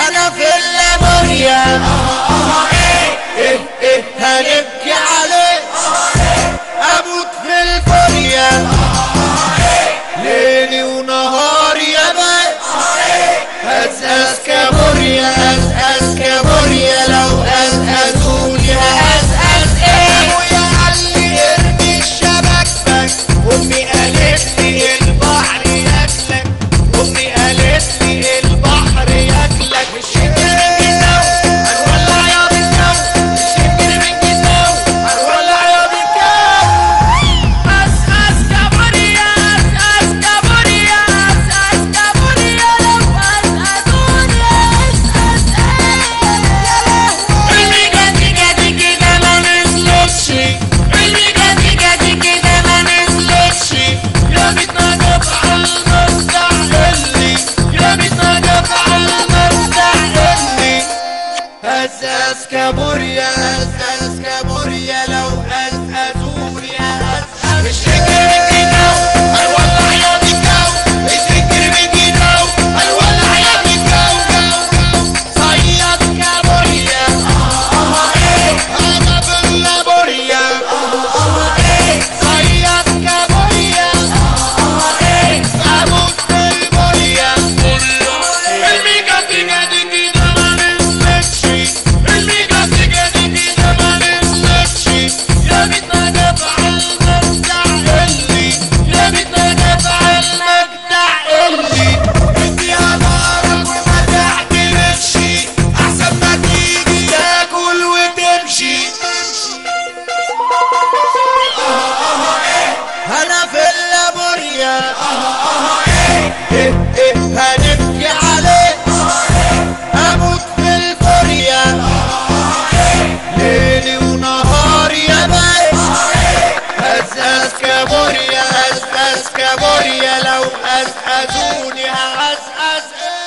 انا في اللابوريا ايه ايه ايه هنبكي عليه اموت في الفوريا ليلي ونهاري يا باي أزأز كابوريا أزأز كابوريا لو أزأزوني هأزأز إيه أبويا قال لي ارمي الشبك أمي قالت لي البحر ياكلك أمي قالت لي البحر ياكلك مش يمكن من جنو هنولع يا بالجو مش يمكن من جنو هنولع يا بالجو أسأس كابوريا أسأس كابوريا أسأس كابوريا لو أسأسوني أسأس الميجا تيجا تيجي ده ما نزلتش الميجا تيجا تيجي ده ما نزلتش يا بيتنا قطع المستحيلي يا بيتنا قطع المستحيلي أساس كابوريا أساس كابوريا لو أسأسوني أسأس مش فكر من جنو هنولع يا بالجو مش فكر من جنو هنولع يا بالجو صياد كابوريا أنا في اللابوريا صياد كابوريا أموت في البوريا الميجا تيجا تيجي ده ما نزلتش الميجا تيجا تيجي ده ما نزلتش يا بيتنا قطع المستحيلي يا بيتنا قطع المستحيلي اديها نارك وما تعترفش احسن ما تيجي تاكل وتمشي انا في اللابوريا ايه ايه هنبكي عليه اموت في الفوريا ليلي ونهاري يا باي أزأز كابوريا أزأز كابوريا لو أزأزوني هأزأز